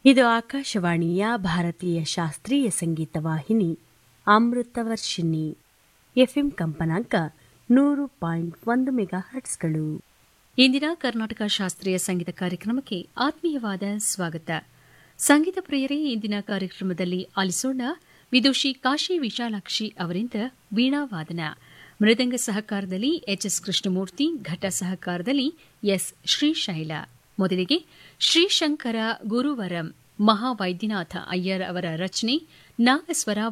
ಇದು ಆಕಾಶವಾಣಿಯ ಭಾರತೀಯ ಶಾಸ್ತ್ರೀಯ ಸಂಗೀತ ವಾಹಿನಿ ಅಮೃತವರ್ಷಿಣಿ ಎಫ್ಎಂ ಕಂಪನಾಂಕ ನೂರು ಪಾಯಿಂಟ್ ಒಂದು ಮೆಗಾ ಹರ್ಟ್ಸ್ಗಳು ಇಂದಿನ ಕರ್ನಾಟಕ ಶಾಸ್ತ್ರೀಯ ಸಂಗೀತ ಕಾರ್ಯಕ್ರಮಕ್ಕೆ ಆತ್ಮೀಯವಾದ ಸ್ವಾಗತ ಸಂಗೀತ ಪ್ರಿಯರೇ ಇಂದಿನ ಕಾರ್ಯಕ್ರಮದಲ್ಲಿ ಆಲಿಸೋಣ ವಿದುಷಿ ಕಾಶಿ ವಿಶಾಲಾಕ್ಷಿ ಅವರಿಂದ ವೀಣಾವಾದನ ಮೃದಂಗ ಸಹಕಾರದಲ್ಲಿ ಎಚ್ಎಸ್ ಕೃಷ್ಣಮೂರ್ತಿ ಘಟ ಸಹಕಾರದಲ್ಲಿ ಎಸ್ ಶ್ರೀಶೈಲ ಮೊದಲಿಗೆ ಶ್ರೀಶಂಕರ ಗುರುವರಂ ಮಹಾವೈದ್ಯನಾಥ ಅಯ್ಯರ್ ಅವರ ರಚನೆ ನಾಗಸ್ವರ